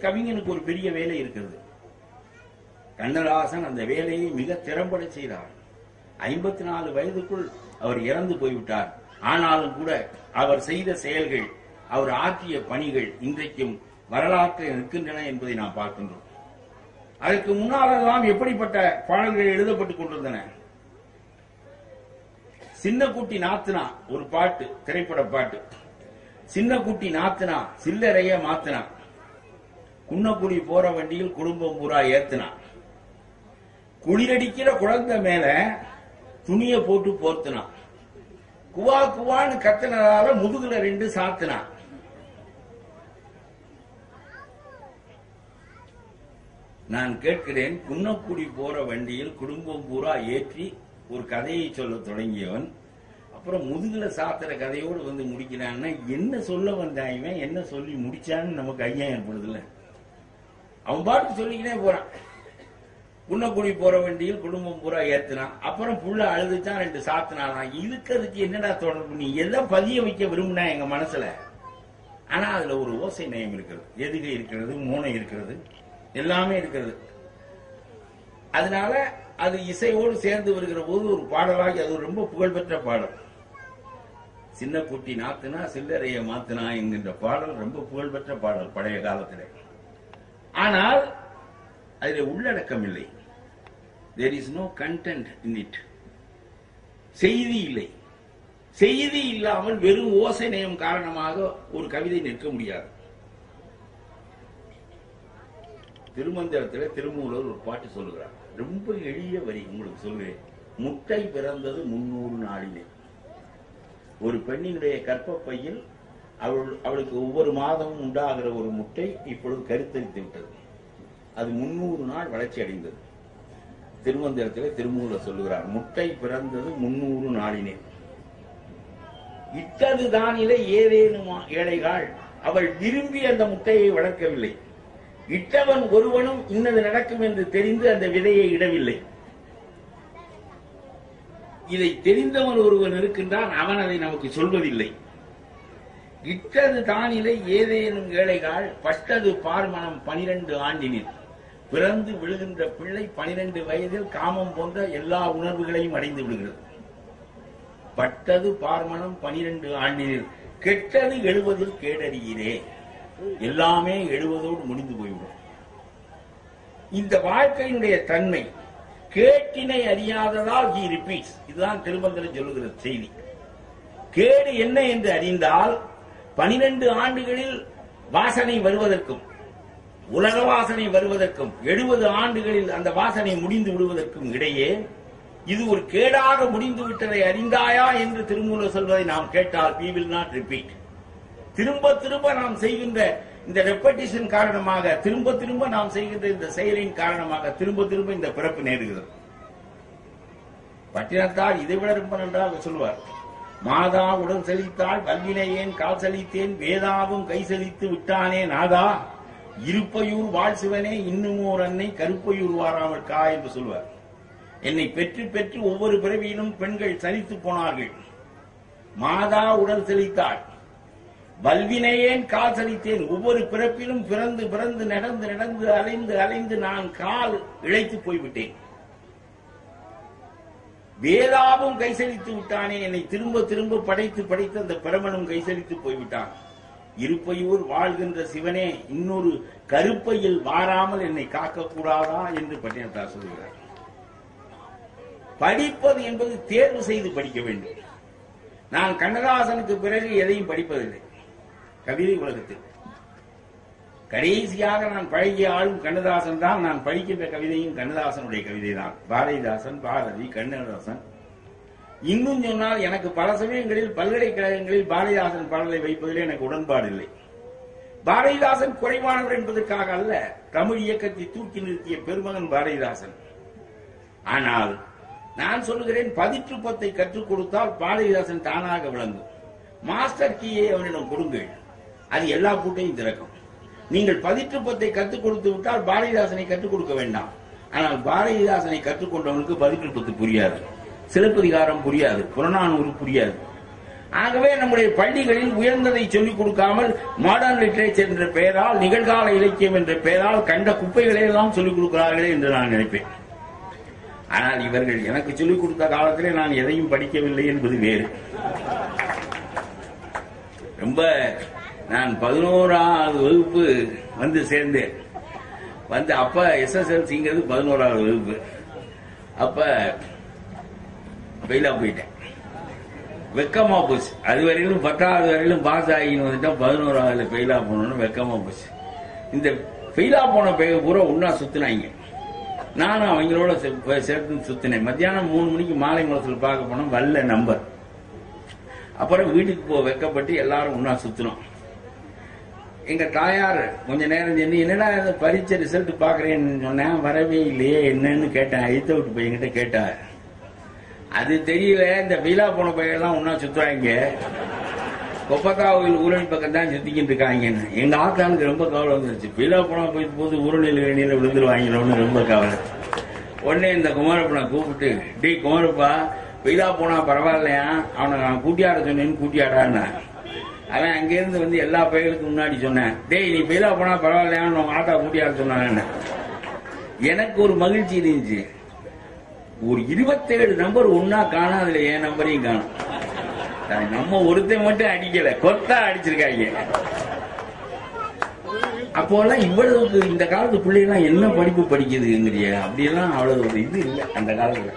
கவிஞனுக்கு ஒரு பெரிய வேலை இருக்கிறது கண்ணதாசன் அந்த வேலையை மிக திறம்பட செய்தார் ஐம்பத்தி நாலு வயதுக்குள் அவர் இறந்து போய்விட்டார் ஆனாலும் கூட அவர் செய்த செயல்கள் அவர் ஆற்றிய பணிகள் இன்றைக்கும் வரலாற்றில் நிற்கின்றன என்பதை நாம் பார்க்கின்றோம் அதற்கு முன்னாலெல்லாம் எப்படிப்பட்ட பாடல்கள் எழுதப்பட்டுக் கொண்டிருந்தன சின்ன குட்டி நாத்துனா ஒரு பாட்டு திரைப்பட பாட்டு சின்ன குட்டி நாத்துனா சில்லறைய மாத்துனா குன்னக்குடி போற வண்டியில் குடும்பம் பூரா ஏத்துனா குளிரடிக்கிற குழந்தை மேல துணிய போட்டு போர்த்துனா குவா குவான்னு கத்துனதால முதுகுல ரெண்டு சாத்துனா நான் கேட்கிறேன் குன்னக்குடி போற வண்டியில் குடும்பம் பூரா ஏற்றி ஒரு கதையை சொல்ல தொடங்கியவன் அப்புறம் முதுகுல சாத்துற கதையோடு வந்து முடிக்கிறான்னா என்ன சொல்ல வந்தான் இவன் என்ன சொல்லி முடிச்சான்னு நமக்கு ஐயா ஏற்படுதுல்ல அவன் பாட்டு சொல்லிக்கினே போறான் குன்னக்குடி போற வண்டியில் குடும்பம் பூரா ஏத்துனான் அப்புறம் புள்ள அழுதுச்சான் ரெண்டு சாத்துனாலாம் இதுக்கு என்னடா தொடர்பு நீ எல்லாம் பதிய வைக்க விரும்பினா எங்க மனசுல ஆனா அதுல ஒரு ஓசை நயம் இருக்கிறது எதுகை இருக்கிறது மூனை இருக்கிறது எல்லாமே இருக்கிறது அதனால அது இசையோடு சேர்ந்து வருகிற போது ஒரு பாடலாகி அது ஒரு ரொம்ப புகழ்பெற்ற பாடல் சின்ன குட்டி நாத்துனா சில்லறைய மாத்துனா என்கின்ற பாடல் ரொம்ப புகழ்பெற்ற பாடல் பழைய காலத்திலே ஆனால் அதில் உள்ளடக்கம் இல்லை there is no content in it செய்தி இல்லை செய்தி இல்லாமல் வெறும் ஓசை நயம் காரணமாக ஒரு கவிதை நிற்க முடியாது திருமந்திரத்தில் திருமூலர் ஒரு பாட்டு சொல்லுகிறார் ரொம்ப எளிய வரி உங்களுக்கு சொல்லுவேன் முட்டை பிறந்தது முன்னூறு நாளிலே ஒரு பெண்ணினுடைய கற்பப்பையில் அவள் அவளுக்கு ஒவ்வொரு மாதமும் உண்டாகிற ஒரு முட்டை இப்பொழுது கருத்தரித்து விட்டது அது முன்னூறு நாள் வளர்ச்சி அடைந்தது திருமந்திரத்தில் திருமூலர் சொல்லுகிறார் முட்டை பிறந்தது முன்னூறு நாளினே இட்டது தானிலே ஏதேனும் ஏழைகள் அவள் விரும்பி அந்த முட்டையை வளர்க்கவில்லை இட்டவன் ஒருவனும் இன்னது நடக்கும் என்று தெரிந்து அந்த விதையை இடவில்லை இதை தெரிந்தவன் ஒருவன் இருக்கின்றான் அவன் அதை நமக்கு சொல்வதில்லை இட்டது தானிலை ஏதேனும் ஏழைகள் பட்டது பார்மணம் பனிரெண்டு ஆண்டினில் பிறந்து விழுகின்ற பிள்ளை பனிரெண்டு வயதில் காமம் போன்ற எல்லா உணர்வுகளையும் அடைந்து விடுகிறது பட்டது பார்மணம் பனிரெண்டு ஆண்டினில் கெட்டது எழுவதில் கேடறிகிறே எல்லாமே எழுவதோடு முடிந்து போய்விடும் இந்த வாழ்க்கையினுடைய தன்மை கேட்டினை அறியாததால் ஹி ரிப்பீட்ஸ் இதுதான் திருமந்திரம் சொல்லுகிற செய்தி கேடு என்ன என்று அறிந்தால் பனிரெண்டு ஆண்டுகளில் வாசனை வருவதற்கும் உலக வாசனை வருவதற்கும் எழுபது ஆண்டுகளில் அந்த வாசனை முடிந்து விடுவதற்கும் இடையே இது ஒரு கேடாக முடிந்து விட்டதை அறிந்தாயா என்று திருமூலர் சொல்வதை நாம் கேட்டால் we will not repeat திரும்ப திரும்ப நாம் செய்கின்ற இந்த ரெப்படிஷன் காரணமாக திரும்ப திரும்ப நாம் செய்கின்ற இந்த செயலின் காரணமாக திரும்ப திரும்ப இந்த பிறப்பு நேருகிறது பட்டினத்தால் இதை விட ரொம்ப நன்றாக சொல்வார் மாதா உடல் செழித்தால் வல்வினையேன் கால் செழித்தேன் வேதாவும் கை செழித்து விட்டானே நாதா இருப்பையூர் வாழ் சிவனே இன்னும் ஓர் அன்னை கருப்பையூர் வாராமல் கா என்று சொல்வார் என்னை பெற்று பெற்று ஒவ்வொரு பிறவியிலும் பெண்கள் சலித்து போனார்கள் மாதா உடல் செழித்தாள் வல்வினையேன் கால் சலித்தேன் ஒவ்வொரு பிறப்பிலும் பிறந்து பிறந்து நடந்து நடந்து அலைந்து அலைந்து நான் கால் இழைத்து போய்விட்டேன் வேதாவும் கைசலித்து விட்டானே என்னை திரும்ப திரும்ப படைத்து படைத்து அந்த பிரமனும் கைசலித்து போய்விட்டான் இருப்பையூர் வாழ்கின்ற சிவனே இன்னொரு கருப்பையில் வாராமல் என்னை காக்கக்கூடாதா என்று பட்டினத்தார் சொல்கிறார் படிப்பது என்பது தேர்வு செய்து படிக்க வேண்டும் நான் கண்ணதாசனுக்கு பிறகு எதையும் படிப்பதில்லை கவிதை உலகத்தில் கடைசியாக நான் பழகிய ஆளும் கண்ணதாசன் தான் நான் படிக்கின்ற கவிதையும் கண்ணதாசனுடைய கவிதை தான் பாரதிதாசன் பாரதி கண்ணதாசன் இன்னும் சொன்னால் எனக்கு பல சமயங்களில் பல்கலைக்கழகங்களில் பாரதிதாசன் பாடலை வைப்பதில் எனக்கு உடன்பாடு இல்லை பாரதிதாசன் குறைவானவர் என்பதற்காக அல்ல தமிழ் இயக்கத்தை தூக்கி நிறுத்திய பெருமகன் பாரதிதாசன் ஆனால் நான் சொல்லுகிறேன் பதிற்று பத்தை கற்றுக் கொடுத்தால் பாரதிதாசன் தானாக விளங்கும் மாஸ்டர் கீயை அவனிடம் கொடுங்கள் அது எல்லா கூட்டையும் திறக்கும் நீங்கள் பதிற்று பத்தை கற்றுக் கொடுத்து விட்டால் பாரதிதாசனை கற்றுக் கொடுக்க வேண்டாம் ஆனால் பாரதிதாசனை கற்றுக்கொண்டவனுக்கு பதிற்று பத்து புரியாது சிலப்பதிகாரம் புரியாது புறநானூறு புரியாது ஆகவே நம்முடைய பள்ளிகளில் உயர்ந்ததை சொல்லிக் கொடுக்காமல் மாடர்ன் லிட்ரேச்சர் என்ற பெயரால் நிகழ்கால இலக்கியம் என்ற பெயரால் கண்ட குப்பைகளை எல்லாம் சொல்லிக் கொடுக்கிறார்களே என்று நான் நினைப்பேன் ஆனால் இவர்கள் எனக்கு சொல்லிக் கொடுத்த காலத்திலே நான் எதையும் படிக்கவில்லை என்பது வேறு ரொம்ப நான் பதினோராவது வகுப்பு வந்து சேர்ந்தேன் வந்து அப்ப எஸ்எஸ்எல்சிங்கிறது பதினோராவது வகுப்பு அப்ப ஃபெயிலா போயிட்டேன் வெக்கமா போச்சு அது வரையிலும் பத்தாவது வரையிலும் பாஸ் ஆகின்னு வந்துட்டா பதினோராவதுல ஃபெயிலா போனோம்னு வெக்கமா போச்சு இந்த ஃபெயிலா போன பைய பூரா ஒன்னா சுத்தினாங்க நானும் அவங்களோட சே- சேர்த்து சுத்தினேன் மத்தியானம் மூணு மணிக்கு மாலை முளத்தில் பார்க்க போனோம் வல்ல நம்பர் அப்புறம் வீட்டுக்கு போ வெக்கப்பட்டு எல்லாரும் ஒன்னா சுத்தினோம் எங்க தாயார் கொஞ்ச நேரம் சென்று என்னடா இதை பரீட்சை ரிசல்ட் பாக்குறேன்னு சொன்னேன் வரவே இல்லையே என்னன்னு கேட்டேன் ஐத்த விட்டு பையன்கிட்ட கேட்டார் அது தெரியல இந்த வீலா போன பையெல்லாம் ஒன்னா சுத்துறாங்க கொப்பக்காவில் ஊரணி பக்கம் தான் சுத்திக்கிட்டு இருக்காங்கன்னு எங்க ஆத்தாளுக்கு ரொம்ப கவலை வந்துருச்சு வீலா போனா போய் போது ஊரணியில் வேணியில விழுந்துருவாங்களோன்னு ரொம்ப கவலை உடனே இந்த குமாரப்பனை கூப்பிட்டு டேய் குமாரப்பா வீலா போனா பரவாயில்லையா அவனை நான் கூட்டியாட சொன்னேன்னு கூட்டியாடான்னா அவன் அங்கிருந்து வந்து எல்லா பையலுக்கும் முன்னாடி சொன்னேன் டேய் நீ வீலா போனா பரவாயில்லையான்னு உங்க ஆட்டா கூட்டியாட சொன்னாங்க எனக்கு ஒரு மகிழ்ச்சி இருந்துச்சு ஒரு இருபத்தேழு நம்பர் ஒன்னா காணும் அதுல என் நம்பரையும் காணும் அது நம்ம ஒருத்தன் மட்டும் அடிக்கல கொத்தா அடிச்சிருக்காங்க அப்போல்லாம் இவ்வளவுக்கு இந்த காலத்து பிள்ளைகள்லாம் என்ன படிப்பு படிக்குதுங்கிறிய அப்படியெல்லாம் அவ்வளவு ஒரு இது இல்லை அந்த காலத்துல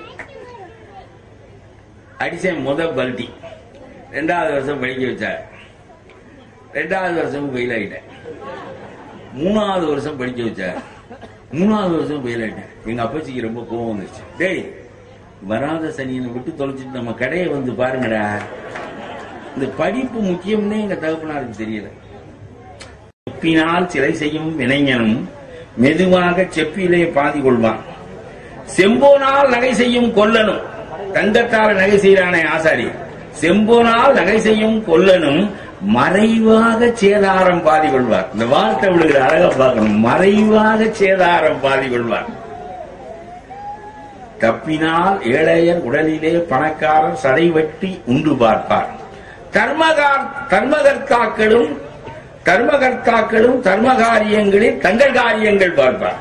அடிச்சேன் முத பல்ட்டி ரெண்டாவது வருஷம் படிக்க வச்சார் ரெண்டாவது வருஷம் ஃபெயில் ஆயிட்டேன் மூணாவது வருஷம் படிக்க வச்சார் மூணாவது வருஷம் ஃபெயில் ஆயிட்டேன் எங்க அப்பச்சிக்கு ரொம்ப கோவம் வந்துருச்சு டேய் வராத சனியனை விட்டு தொலைச்சிட்டு நம்ம கடையை வந்து பாருங்கடா இந்த படிப்பு முக்கியம்னே எங்க தகப்பனாருக்கு தெரியல செப்பினால் சிலை செய்யும் வினைஞனும் மெதுவாக செப்பிலே பாதி கொள்வான் செம்போனால் நகை செய்யும் கொல்லனும் தங்கத்தால் நகை செய்யறானே ஆசாரி செம்போனால் நகை செய்யும் கொல்லனும் மறைவாக சேதாரம் பாதி கொள்வார் இந்த வார்த்தை விடுகிற அழகா பார்க்கணும் மறைவாக சேதாரம் பாதி கொள்வார் தப்பினால் ஏழையர் உடலிலே பணக்காரர் சதை வெட்டி உண்டு பார்ப்பார் தர்மகார் தர்மகர்த்தாக்களும் தர்மகர்த்தாக்களும் தர்ம காரியங்களில் தங்கள் காரியங்கள் பார்ப்பார்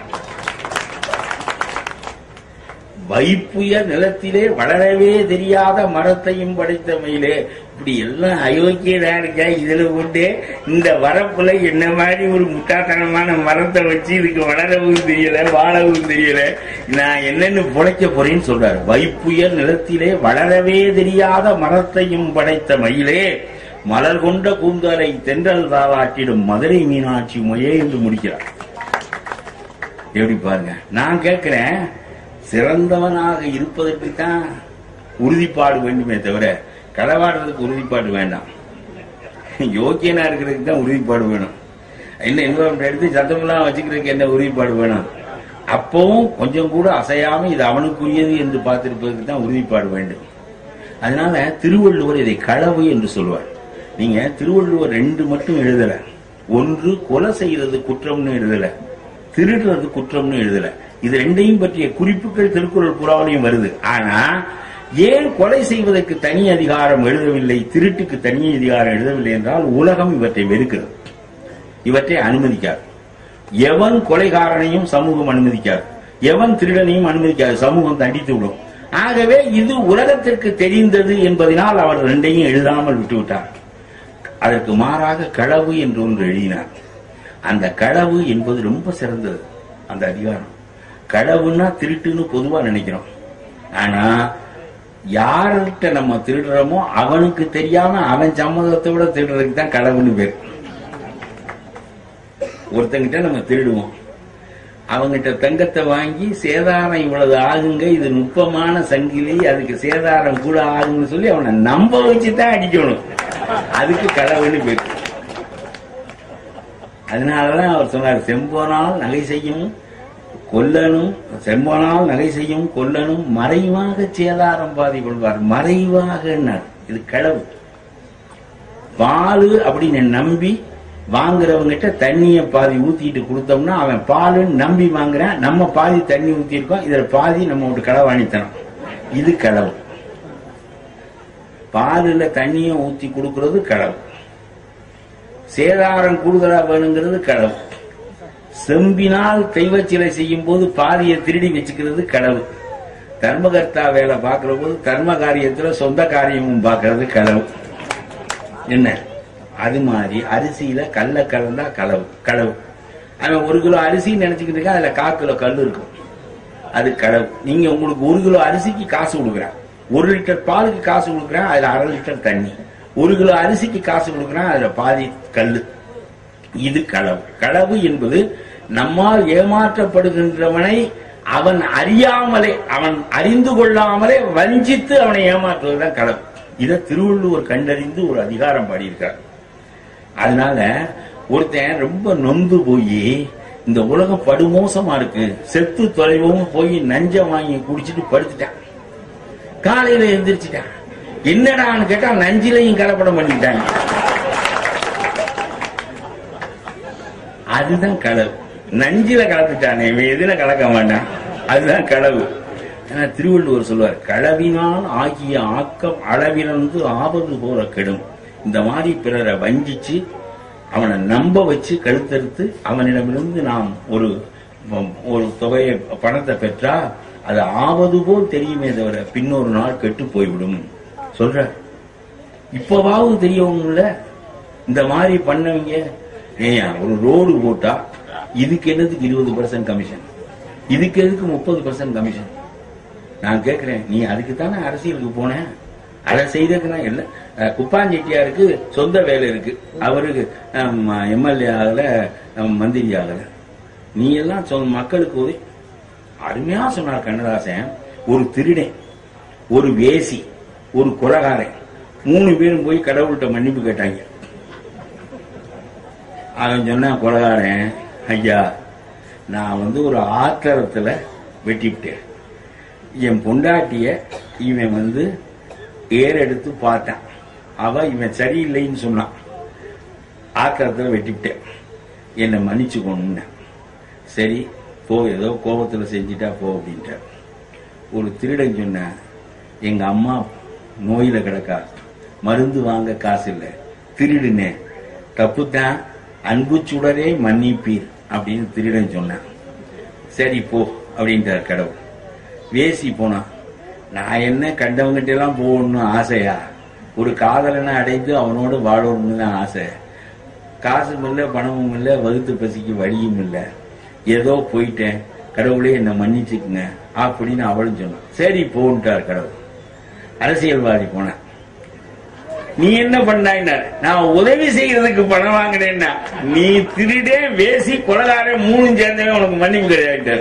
வைப்புய நிலத்திலே வளரவே தெரியாத மரத்தையும் படைத்தமையிலே இப்படி எல்லாம் அயோக்கியதா இருக்கா இதுல கொண்டு இந்த வரப்புல என்ன மாதிரி ஒரு முட்டாத்தனமான மரத்தை வச்சு இதுக்கு வளரவும் தெரியல வாழவும் தெரியல நான் என்னன்னு புழைக்க போறேன்னு சொல்றாரு வைப்புய நிலத்திலே வளரவே தெரியாத மரத்தையும் படைத்த மயிலே மலர் கொண்ட கூந்தலை தென்றல் தாளாட்டிடும் மதுரை மீனாட்சி முயே என்று முடிக்கிறார் எப்படி பாருங்க நான் கேட்கிறேன் சிறந்தவனாக இருப்பதற்கு தான் உறுதிப்பாடு வேண்டுமே தவிர களவாடுறதுக்கு உறுதிப்பாடு வேண்டாம் யோக்கியனா இருக்கிறதுக்கு தான் உறுதிப்பாடு வேணும் என்ன என்வரன்மெண்ட் எடுத்து சத்தமெல்லாம் வச்சுக்கிறதுக்கு என்ன உறுதிப்பாடு வேணும் அப்பவும் கொஞ்சம் கூட அசையாம இது அவனுக்குரியது என்று பார்த்திருப்பதற்கு தான் உறுதிப்பாடு வேண்டும் அதனால திருவள்ளுவர் இதை களவு என்று சொல்வார் நீங்க திருவள்ளுவர் ரெண்டு மட்டும் எழுதல ஒன்று கொலை செய்யறது குற்றம்னு எழுதல திருடுறது குற்றம்னு எழுதல இது ரெண்டையும் பற்றிய குறிப்புகள் திருக்குறள் புறாவிலையும் வருது ஆனா ஏன் கொலை செய்வதற்கு தனி அதிகாரம் எழுதவில்லை திருட்டுக்கு தனி அதிகாரம் எழுதவில்லை என்றால் உலகம் இவற்றை வெறுக்கிறது இவற்றை அனுமதிக்காது எவன் கொலைகாரனையும் சமூகம் அனுமதிக்காது எவன் திருடனையும் அனுமதிக்காது சமூகம் தண்டித்து விடும் ஆகவே இது உலகத்திற்கு தெரிந்தது என்பதனால் அவர் ரெண்டையும் எழுதாமல் விட்டுவிட்டார் அதற்கு மாறாக களவு என்று ஒன்று எழுதினார் அந்த களவு என்பது ரொம்ப சிறந்தது அந்த அதிகாரம் களவுன்னா திருட்டுன்னு பொதுவா நினைக்கிறோம் ஆனா யார்கிட்ட நம்ம திருடுறோமோ அவனுக்கு தெரியாம அவன் சம்மதத்தை விட திருடுறதுக்கு தான் களவுன்னு பேர் ஒருத்தங்கிட்ட நம்ம திருடுவோம் அவங்கிட்ட தங்கத்தை வாங்கி சேதாரம் இவ்வளவு ஆகுங்க இது நுட்பமான சங்கிலி அதுக்கு சேதாரம் கூட ஆகுன்னு சொல்லி அவனை நம்ப வச்சு தான் அடிக்கணும் அதுக்கு களவுன்னு பேர் அதனாலதான் அவர் சொன்னார் செம்போனால் நகை செய்யும் கொல்லனும் செம்போனால் நகை செய்யும் கொல்லனும் மறைவாக சேதாரம் பாதி கொள்வார் மறைவாக இது களவு பாலு அப்படின்னு நம்பி வாங்குறவங்கிட்ட தண்ணிய பாதி ஊத்திட்டு கொடுத்தோம்னா அவன் பாலுன்னு நம்பி வாங்குறான் நம்ம பாதி தண்ணி ஊத்திருக்கோம் இதுல பாதி நம்ம ஒரு களவாணித்தனம் இது களவு பாலுல தண்ணியை ஊத்தி கொடுக்கறது களவு சேதாரம் கூடுதலா வேணுங்கிறது களவு செம்பினால் தெய்வ சிலை செய்யும் போது பாதியை திருடி வச்சுக்கிறது களவு தர்மகர்த்தா வேலை பார்க்கிற போது தர்ம காரியத்துல சொந்த காரியமும் பார்க்கறது களவு என்ன அது மாதிரி அரிசியில கல்ல கலந்தா களவு களவு அவன் ஒரு கிலோ அரிசி நினைச்சுக்கிட்டு இருக்கா அதுல கால் கிலோ கல் இருக்கும் அது களவு நீங்க உங்களுக்கு ஒரு கிலோ அரிசிக்கு காசு கொடுக்குறேன் ஒரு லிட்டர் பாலுக்கு காசு கொடுக்குறேன் அதுல அரை லிட்டர் தண்ணி ஒரு கிலோ அரிசிக்கு காசு கொடுக்குறேன் அதுல பாதி கல்லு இது களவு களவு என்பது நம்மால் ஏமாற்றப்படுகின்றவனை அவன் அறியாமலே அவன் அறிந்து கொள்ளாமலே வஞ்சித்து அவனை ஏமாற்றுவதுதான் களவு இதை திருவள்ளுவர் கண்டறிந்து ஒரு அதிகாரம் பாடியிருக்கார் அதனால ஒருத்தன் ரொம்ப நொந்து போய் இந்த உலகம் படுமோசமா இருக்கு செத்து தொலைவும் போய் நஞ்சம் வாங்கி குடிச்சிட்டு படுத்துட்டான் காலையில எந்திரிச்சிட்டான் என்னடான்னு கேட்டா நஞ்சிலையும் கலப்படம் பண்ணிட்டாங்க அதுதான் களவு நஞ்சில கலந்துட்டானே இவன் எதுல கலக்க மாட்டான் அதுதான் களவு ஆனா திருவள்ளுவர் சொல்லுவார் களவினால் ஆகிய ஆக்கம் அளவிலிருந்து ஆபத்து போல கெடும் இந்த மாதிரி பிறரை வஞ்சிச்சு அவனை நம்ப வச்சு கழுத்தறுத்து அவனிடமிருந்து நாம் ஒரு ஒரு தொகையை பணத்தை பெற்றா அது ஆவது போல் தெரியுமே தவிர பின்னொரு நாள் கெட்டு போய்விடும் சொல்ற இப்பவாவது தெரியவும்ல இந்த மாதிரி பண்ணவங்க ஏயா ஒரு ரோடு போட்டா இதுக்கு என்னதுக்கு இருபது பர்சன்ட் கமிஷன் இதுக்கு எதுக்கு முப்பது பர்சன்ட் கமிஷன் நான் கேட்கிறேன் நீ அதுக்கு தானே அரசியலுக்கு போன அதை செய்ததுக்கு நான் இல்லை அஹ், குப்பாஞ்செட்டியாருக்கு சொந்த வேலை இருக்கு அவருக்கு எம்எல்ஏ ஆகல அஹ், மந்திரி ஆகல நீ எல்லாம் சொ- மக்களுக்கு உதவி அருமையா சொன்னார் கண்ணதாசன் ஒரு திருடன் ஒரு வேசி ஒரு கொலகாரன் மூணு பேரும் போய் கடவுள்கிட்ட மன்னிப்பு கேட்டாங்க அவன் சொன்னான் கொலகாரன் ஐயா நான் வந்து ஒரு ஆத்திரத்துல வெட்டிவிட்டேன் என் பொண்டாட்டிய இவன் வந்து ஏறெடுத்து பார்த்தான் அவ இவன் சரியில்லைன்னு சொன்னான் ஆத்திரத்துல வெட்டிவிட்டேன் என்னை மன்னிச்சுக்கணும்னு சரி போ ஏதோ கோபத்துல செஞ்சிட்டா போ அப்படின்ட்டார் ஒரு திருடன் சொன்ன எங்க அம்மா நோயில கிடக்கா மருந்து வாங்க காசு இல்லை திருடுனேன் தப்புதான் அன்பு சுடரே மன்னிப்பீர் அப்படின்னு திருடன் சொன்னான் சரி போ அப்படின்ட்டார் கடவுள் வேசி போனான் நான் என்ன கண்டவங்கிட்ட எல்லாம் போகணும்னு ஆசையா ஒரு காதலனை அடைந்து அவனோடு வாழணும்னு தான் ஆசை காசும் இல்லை பணமும் இல்லை வகுத்து பசிக்கு வழியும் இல்லை ஏதோ போயிட்டேன் கடவுளே என்னை மன்னிச்சுக்குங்க அப்படின்னு அவளும் சொன்னான் சரி போன்ட்டார் கடவுள் அரசியல்வாதி போனேன் நீ என்ன பண்ணாயின நான் உதவி செய்யறதுக்கு பணம் வாங்கினேன்னா நீ திருடே வேசி கொலகார மூணு சேர்ந்தவன் உனக்கு மன்னிப்பு கிடையாது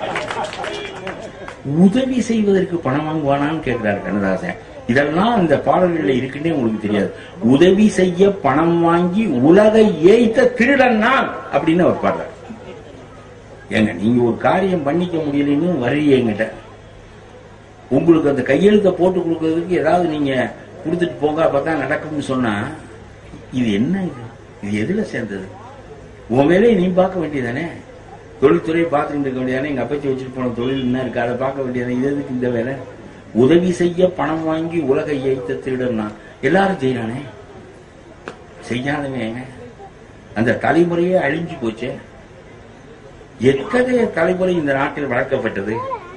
உதவி செய்வதற்கு பணம் வாங்குவானான்னு கேட்கிறார் கண்ணதாசன் இதெல்லாம் அந்த பாடல்கள்ல இருக்குன்னே உங்களுக்கு தெரியாது உதவி செய்ய பணம் வாங்கி உலகை ஏய்த்த திருடன் நான் அப்படின்னு அவர் பாடுறார் ஏங்க நீங்க ஒரு காரியம் பண்ணிக்க முடியலன்னு வர்றீங்க என்கிட்ட உங்களுக்கு அந்த கையெழுத்தை போட்டு கொடுக்கறதுக்கு ஏதாவது நீங்க கொடுத்துட்டு போங்க அப்பதான் நடக்கும்னு சொன்னா இது என்ன இது இது எதுல சேர்ந்தது உன் வேலையை நீ பார்க்க வேண்டியதானே தொழில்துறை பார்த்துட்டு இருக்க வேண்டியதானே எங்க அப்பச்சி வச்சுட்டு போன தொழில் என்ன இருக்கு அதை பார்க்க வேண்டியதானே இது எதுக்கு இந்த வேலை உதவி செய்ய பணம் வாங்கி உலகை ஏய்த்த திருடன்னா எல்லாரும் செய்யறானே செய்யாதவன் அந்த தலைமுறையே அழிஞ்சு போச்சே எத்தகைய தலைமுறை இந்த நாட்டில் வளர்க்கப்பட்டது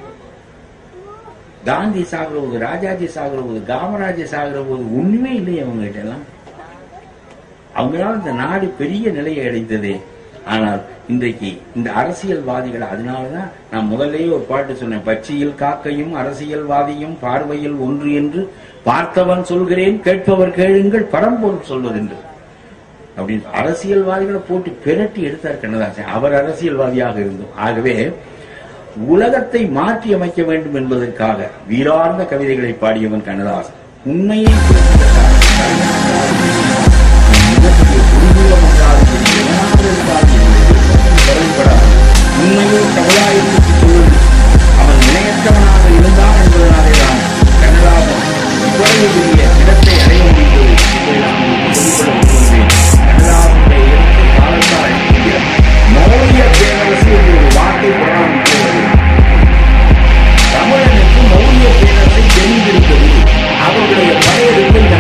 காந்தி சாகிற போது ராஜாஜி சாகிற போது காமராஜர் சாகிற போது ஒண்ணுமே இல்லை அவங்க கிட்ட எல்லாம் அவங்களால இந்த நாடு பெரிய நிலையை அடைந்ததே ஆனால் இன்றைக்கு இந்த அரசியல்வாதிகள் அதனாலதான் நான் முதல்லயே ஒரு பாட்டு சொன்னேன் பச்சையில் காக்கையும் அரசியல்வாதியும் பார்வையில் ஒன்று என்று பார்த்தவன் சொல்கிறேன் கேட்பவர் கேளுங்கள் பரம்பொருள் சொல்வதென்று அப்படின்னு அரசியல்வாதிகளை போட்டு பிரட்டி எடுத்தார் கண்ணதாசன் அவர் அரசியல்வாதியாக இருந்தோம் ஆகவே உலகத்தை மாற்றி அமைக்க வேண்டும் என்பதற்காக வீரார்ந்த கவிதைகளை பாடியவன் கண்ணதாசன் உண்மையை புரிந்த மிகப்பெரிய குருகுலம் என்றாலும் சரி, எவனாக இருந்தாலும் சரி, கவலைப்படாது. உண்மையை சமுதாயத்துக்கு சொல்வது அவன் இணையற்றவனாக இருந்தான் என்பதனாலே தான் கண்ணதாசன் இவ்வளவு பெரிய இடத்தை அடைய முடிந்தது என்பதை நான் உங்களுக்கு சொல்லிக்கொள்ள விரும்புகிறேன் கண்ணதாசனுடைய இடத்தை காலத்தால் அழிக்கிற மௌரிய பேரரசு என்று ஒரு வார்த்தை புறாமல் போவது தமிழனுக்கு மௌரிய பேரரசை தெரிந்திருந்தது அவர்களுடைய படையெடுப்பை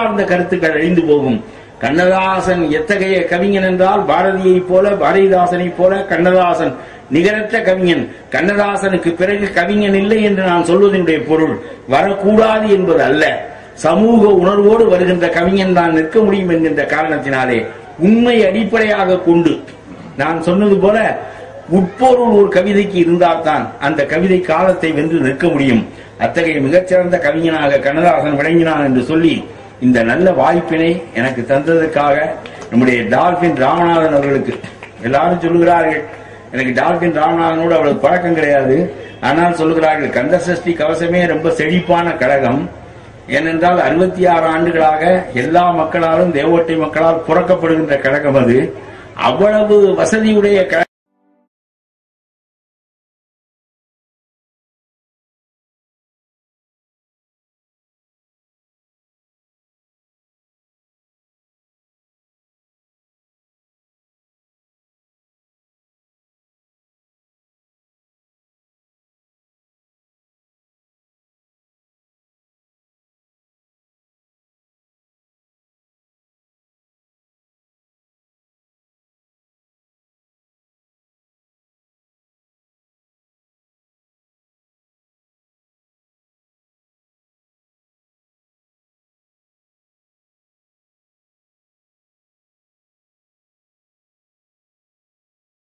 சார்ந்த கருத்துக்கள் அழிந்து போகும் கண்ணதாசன் எத்தகைய கவிஞன் என்றால் பாரதியைப் போல பாரதிதாசனைப் போல கண்ணதாசன் நிகரற்ற கவிஞன் கண்ணதாசனுக்கு பிறகு கவிஞன் இல்லை என்று நான் சொல்வதனுடைய பொருள் வரக்கூடாது என்பது அல்ல சமூக உணர்வோடு வருகின்ற கவிஞன் தான் நிற்க முடியும் என்கின்ற காரணத்தினாலே உண்மை அடிப்படையாக கொண்டு நான் சொன்னது போல உட்பொருள் ஒரு கவிதைக்கு இருந்தால்தான் அந்த கவிதை காலத்தை வென்று நிற்க முடியும் அத்தகைய மிகச்சிறந்த கவிஞனாக கண்ணதாசன் விளங்கினான் என்று சொல்லி இந்த நல்ல வாய்ப்பினை எனக்கு தந்ததற்காக நம்முடைய டால்பின் ராமநாதன் அவர்களுக்கு எல்லாரும் சொல்லுகிறார்கள் எனக்கு டால்பின் ராமநாதனோடு அவ்வளவு பழக்கம் கிடையாது ஆனால் சொல்லுகிறார்கள் கந்த சஷ்டி கவசமே ரொம்ப செழிப்பான கழகம் ஏனென்றால் அறுபத்தி ஆறு ஆண்டுகளாக எல்லா மக்களாலும் தேவோட்டை மக்களால் புறக்கப்படுகின்ற கழகம் அது அவ்வளவு வசதியுடைய கழகம்